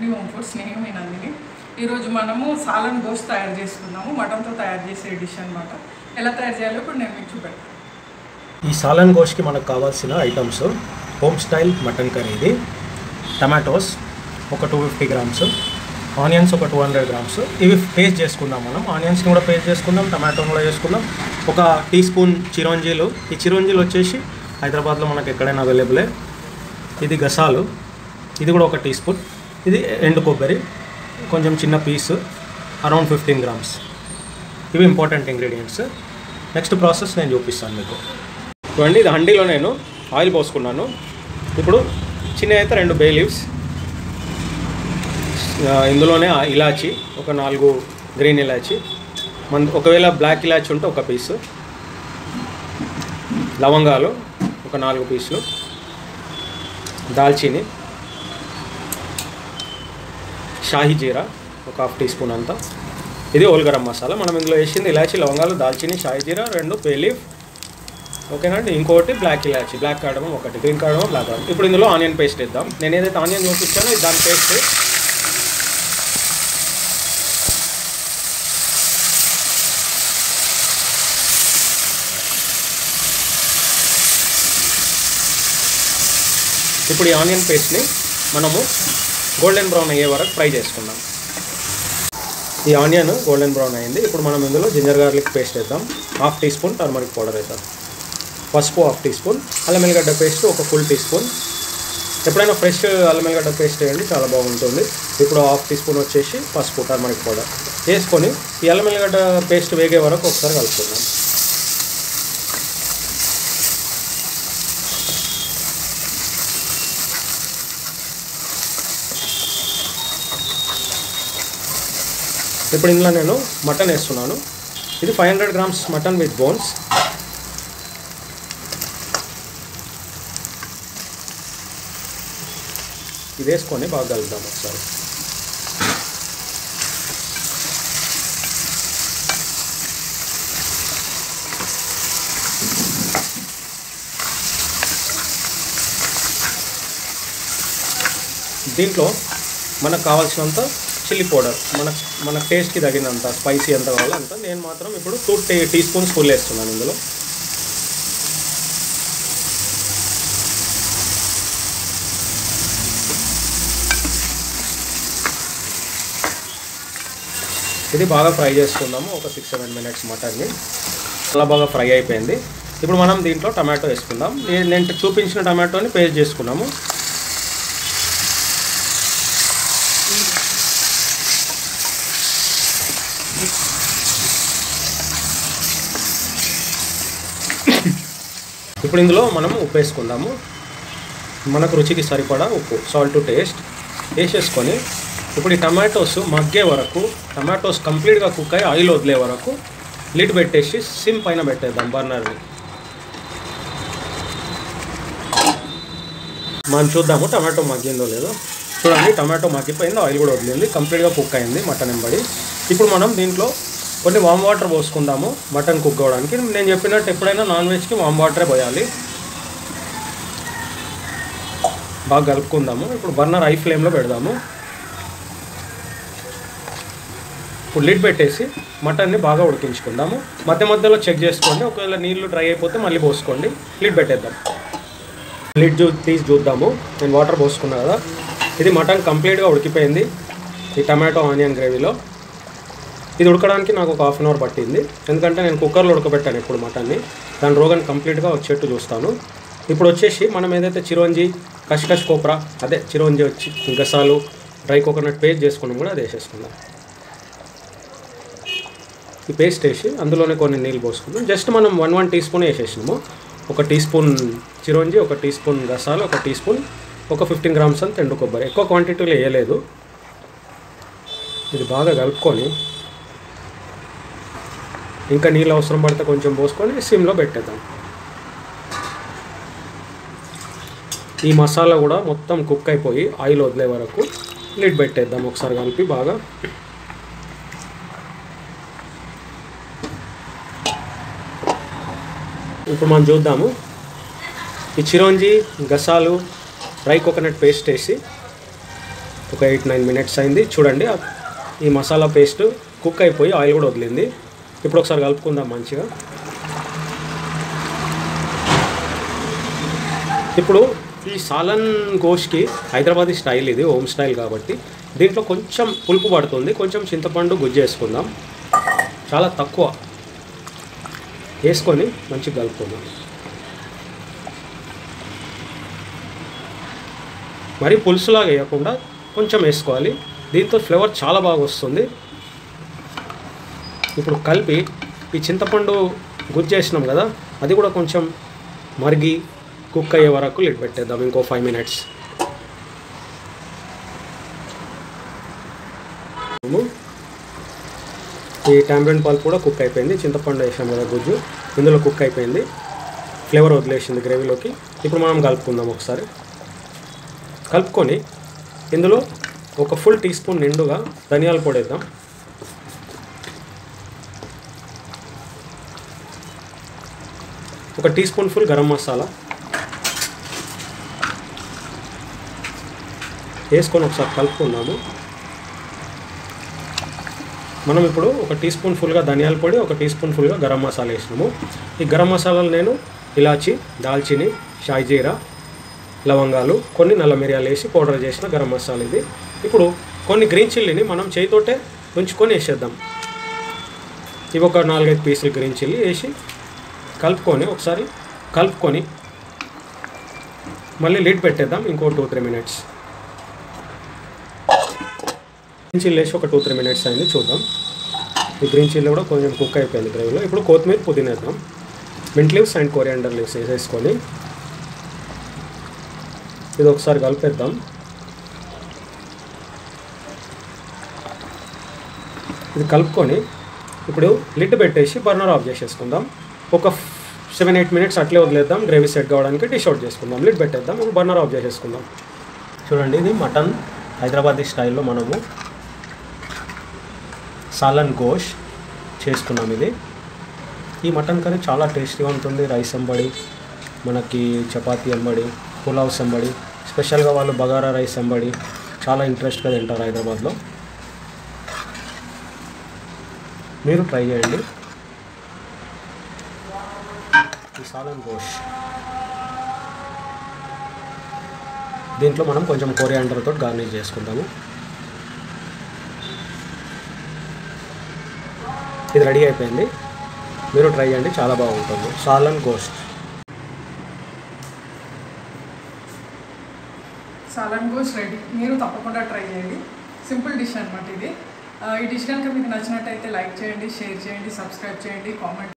Nandini home food స్నేహమే నందిని ఈరోజు మనము సాలన్ గోస్ట్ తయారు చేసుకున్నాము మటన్తో తయారు చేసే డిష్ అనమాట ఎలా తయారు చేయాలో ఇప్పుడు నేను మీకు చూపెడతాను ఈ సాలన్ గోష్కి మనకు కావాల్సిన items home style mutton curry ఇది టమాటోస్ ఒక టూ ఫిఫ్టీ గ్రామ్స్ ఆనియన్స్ ఒక టూ హండ్రెడ్ గ్రామ్స్ ఇవి పేస్ట్ చేసుకుందాం మనం ఆనియన్స్ని కూడా పేస్ట్ చేసుకుందాం టమాటోని కూడా చేసుకుందాం ఒక టీ స్పూన్ చిరోంజీలు ఈ చిరోంజీలు వచ్చేసి హైదరాబాద్లో మనకు ఎక్కడైనా అవైలబులే ఇది గసాలు ఇది కూడా ఒక టీ స్పూన్ ఇది ఎండు కొబ్బరి కొంచెం చిన్న పీస్ అరౌండ్ ఫిఫ్టీన్ గ్రామ్స్ ఇవి ఇంపార్టెంట్ ఇంగ్రీడియంట్స్ నెక్స్ట్ ప్రాసెస్ నేను చూపిస్తాను మీకు చూడండి ఇది హండీలో నేను ఆయిల్ పోసుకున్నాను ఇప్పుడు చిన్న అయితే రెండు బే లీవ్స్ ఆ, ఇందులోనే ఆ ఇలాచి ఒక నాలుగు గ్రీన్ ఇలాచి మన ఒకవేళ బ్లాక్ ఇలాచి ఉంటే ఒక పీసు లవంగాలు ఒక నాలుగు పీసులు దాల్చీని షాహీ జీరా ఒక హాఫ్ టీ స్పూన్ అంతా ఇది ఓల్ గరం మసాలా మనం ఇందులో వేసింది ఇలాచి లవంగాలు దాల్చిని షాహీ జీరా రెండు బే లీఫ్ ఓకేనా అండి ఇంకోటి బ్లాక్ ఇలాచి బ్లాక్ కాడమం ఒకటి గ్రీన్ కాడమం బ్లాక్ కాడమం ఇప్పుడు ఇందులో ఆనియన్ పేస్ట్ ఇద్దాం నేను ఏదైతే ఆనియన్ చూపించానో ఇది దాని పేస్ట్ ఇప్పుడు ఈ ఆనియన్ పేస్ట్ని మనము గోల్డెన్ బ్రౌన్ అయ్యే వరకు ఫ్రై చేసుకుందాం ఈ ఆనియన్ గోల్డెన్ బ్రౌన్ అయింది ఇప్పుడు మనం ఇందులో జింజర్ గార్లిక్ పేస్ట్ వేద్దాం half teaspoon turmeric powder వేద్దాం పసుపు హాఫ్ టీ స్పూన్ అల్లం ఎల్లిగడ్డ పేస్ట్ ఒక ఫుల్ టీ స్పూన్ ఎప్పుడైనా ఫ్రెష్ అల్లం ఎల్లిగడ్డ పేస్ట్ వేయండి చాలా బాగుంటుంది ఇప్పుడు హాఫ్ టీ స్పూన్ వచ్చేసి పసుపు టర్మరిక్ పౌడర్ వేసుకొని ఈ అల్లం ఎల్లిగడ్డ పేస్ట్ వేగే వరకు ఒకసారి కలుపుకుందాం ఇప్పుడు ఇందులో నేను మటన్ వేస్తున్నాను ఇది five hundred grams mutton with bones ఇది వేసుకొని బాగా కలుపుదాం ఒకసారి దీంట్లో మనకు కావాల్సినంత చిల్లీ పౌడర్ మన మన టేస్ట్కి తగినంత స్పైసీ ఎంత కావాలో అంత నేను మాత్రం ఇప్పుడు two tea teaspoons full వేస్తున్నాను ఇందులో ఇది బాగా ఫ్రై చేసుకుందాము ఒక సిక్స్ సెవెన్ మినిట్స్ మటన్ని చాలా బాగా ఫ్రై అయిపోయింది ఇప్పుడు మనం దీంట్లో టమాటో వేసుకుందాం నే- నేను చూపించిన టమాటోని పేస్ట్ చేసుకున్నాము ఇప్పుడు ఇందులో మనం ఉప్పు వేసుకుందాము మనకు రుచికి సరిపడా ఉప్పు సాల్ట్ టు టేస్ట్ వేసేసుకొని ఇప్పుడు ఈ టమాటోస్ మగ్గే వరకు టమాటోస్ కంప్లీట్గా కుక్ అయ్యి ఆయిల్ వదిలే వరకు లిడ్ పెట్టేసి సిమ్ పైన పెట్టేద్దాం బర్నర్ని మనం చూద్దాము టమాటో మగ్గిందో లేదో చూడండి టమాటో మగ్గిపోయింది ఆయిల్ కూడా వదిలింది కంప్లీట్గా కుక్ అయింది మటన్ ఎంబడి ఇప్పుడు మనం దీంట్లో కొన్ని వామ్ వాటర్ పోసుకుందాము మటన్ కుక్ అవ్వడానికి నేను చెప్పినట్టు ఎప్పుడైనా నాన్ వెజ్కి వామ్ వాటరే పోయాలి బాగా కలుపుకుందాము ఇప్పుడు బర్నర్ ఐ ఫ్లేమ్లో పెడదాము ఇప్పుడు లిడ్ పెట్టేసి మటన్ని బాగా ఉడికించుకుందాము మధ్య మధ్యలో చెక్ చేసుకోండి ఒకవేళ నీళ్లు డ్రై అయిపోతే మళ్ళీ పోసుకోండి లిడ్ పెట్టేద్దాం లిడ్ చూ తీసి చూద్దాము నేను వాటర్ పోసుకున్నా కదా ఇది మటన్ కంప్లీట్గా ఉడికిపోయింది ఈ టమాటో ఆనియన్ గ్రేవీలో ఇది ఉడకడానికి నాకు ఒక హాఫ్ అన్ అవర్ పట్టింది ఎందుకంటే నేను కుక్కర్లో ఉడకబెట్టాను ఇప్పుడు మటన్ని దాని రోగన్ కంప్లీట్గా వచ్చేట్టు చూస్తాను ఇప్పుడు వచ్చేసి మనం ఏదైతే చిరోంజి కష్కష్ కోప్రా అదే చిరోంజి వచ్చి గసాలు డ్రై కోకోనట్ పేస్ట్ చేసుకున్నాం కూడా అది వేసేసుకుందాం ఈ పేస్ట్ వేసి అందులోనే కొన్ని నీళ్ళు పోసుకుందాం జస్ట్ మనం వన్ వన్ టీ స్పూన్ వేసేసినాము ఒక టీ స్పూన్ చిరోంజి ఒక టీ స్పూన్ గసాలు ఒక టీ స్పూన్ ఒక ఫిఫ్టీన్ గ్రామ్స్ అంత ఎండు కొబ్బరి ఎక్కువ క్వాంటిటీలో వేయలేదు ఇది బాగా కలుపుకొని ఇంకా నీళ్ళు అవసరం పడితే కొంచెం పోసుకొని సిమ్లో పెట్టేద్దాం ఈ మసాలా కూడా మొత్తం కుక్ అయిపోయి ఆయిల్ వదిలే వరకు లిడ్ పెట్టేద్దాం ఒకసారి కలిపి బాగా ఇప్పుడు మనం చూద్దాము ఈ చిరోంజి గసాలు డ్రై కోకోనట్ పేస్ట్ వేసి ఒక ఎయిట్ నైన్ మినిట్స్ అయింది చూడండి ఆ- ఈ మసాలా పేస్ట్ కుక్ అయిపోయి ఆయిల్ కూడా వదిలింది ఇప్పుడు ఒకసారి కలుపుకుందాం మంచిగా ఇప్పుడు ఈ సాలన్ గోష్కి హైదరాబాదీ స్టైల్ ఇది హోమ్ స్టైల్ కాబట్టి దీంట్లో కొంచెం పులుపు పడుతుంది కొంచెం చింతపండు గుజ్జు వేసుకుందాం చాలా తక్కువ వేసుకొని మంచిగా కలుపుకుందాం మరి పులుసులాగా వేయకుండా కొంచెం వేసుకోవాలి దీంతో ఫ్లేవర్ చాలా బాగా వస్తుంది ఇప్పుడు కలిపి ఈ చింతపండు గుజ్జు వేసినాం కదా అది కూడా కొంచెం మరిగి కుక్ అయ్యే వరకు లిడ్ పెట్టేద్దాం ఇంకో ఫైవ్ మినిట్స్ ఈ టాంబియన్ పాల్ కూడా కుక్ అయిపోయింది చింతపండు వేసాం కదా గుజ్జు ఇందులో కుక్ అయిపోయింది ఫ్లేవర్ వదిలేసింది గ్రేవీలోకి ఇప్పుడు మనం కలుపుకుందాం ఒకసారి కలుపుకొని ఇందులో ఒక ఫుల్ టీ స్పూన్ నిండుగా ధనియాల పొడి వేద్దాం ఒక teaspoon full garam masala వేసుకొని ఒకసారి కలుపుకుందాము మనం ఇప్పుడు ఒక టీ స్పూన్ ఫుల్గా ధనియాల పొడి ఒక టీ స్పూన్ ఫుల్గా గరం మసాలా వేసినాము ఈ గరం మసాలాలు నేను ఇలాచి దాల్చిని షాయిజీరా లవంగాలు కొన్ని నల్ల మిరియాలు వేసి పౌడర్ చేసిన గరం మసాలా ఇది ఇప్పుడు కొన్ని గ్రీన్ చిల్లీని మనం చేయితోటే ఉంచుకొని వేసేద్దాం ఇవి ఒక నాలుగైదు పీసులు గ్రీన్ చిల్లీ వేసి కలుపుకొని ఒకసారి కలుపుకొని మళ్ళీ లిడ్ పెట్టేద్దాం ఇంకో two three minutes green chilli వేసి ఒక టూ త్రీ మినిట్స్ అయింది చూద్దాం ఈ గ్రీన్ చిల్లీ కూడా కొంచెం కుక్ అయిపోయింది గ్రేవీలో ఇప్పుడు కొత్తిమీర పుదీనా వేద్దాం mint leaves and coriander leaves వేసేసుకొని ఇది ఒకసారి కలిపేద్దాం ఇది కలుపుకొని ఇప్పుడు లిడ్ పెట్టేసి బర్నర్ ఆఫ్ చేసేసుకుందాం ఒక సెవెన్ ఎయిట్ మినిట్స్ అట్లే వదిలేద్దాం గ్రేవీ సెట్ కావడానికి డిష్ అవుట్ చేసుకుందాం లిడ్ పెట్టేద్దాం ఒక బర్నర్ ఆఫ్ చేసేసుకుందాం చూడండి ఇది మటన్ హైదరాబాదీ స్టైల్లో మనము సాలన్ గోష్ చేసుకున్నాం ఇది ఈ మటన్ కర్రీ చాలా టేస్టీగా ఉంటుంది రైస్ ఎంబడి మనకి చపాతీ ఎంబడి పులావ్స్ ఎంబడి స్పెషల్గా వాళ్ళు బగారా రైస్ ఎంబడి చాలా ఇంట్రెస్ట్గా తింటారు హైదరాబాద్లో మీరు ట్రై చేయండి ఈ సాలన్ గోష్ దీంట్లో మనం కొంచెం కొరియాండర్తో గార్నిష్ చేసుకుంటాము ఇది రెడీ అయిపోయింది మీరు ట్రై చేయండి చాలా బాగుంటుంది సాలన్ గోస్ట్ సాలన్ గోస్ రెడీ మీరు తప్పకుండా ట్రై చేయండి సింపుల్ డిష్ అనమాట ఇది ఆ, ఈ డిష్ కనుక మీకు నచ్చినట్టయితే లైక్ చేయండి షేర్ చేయండి సబ్స్క్రైబ్ చేయండి కామెంట్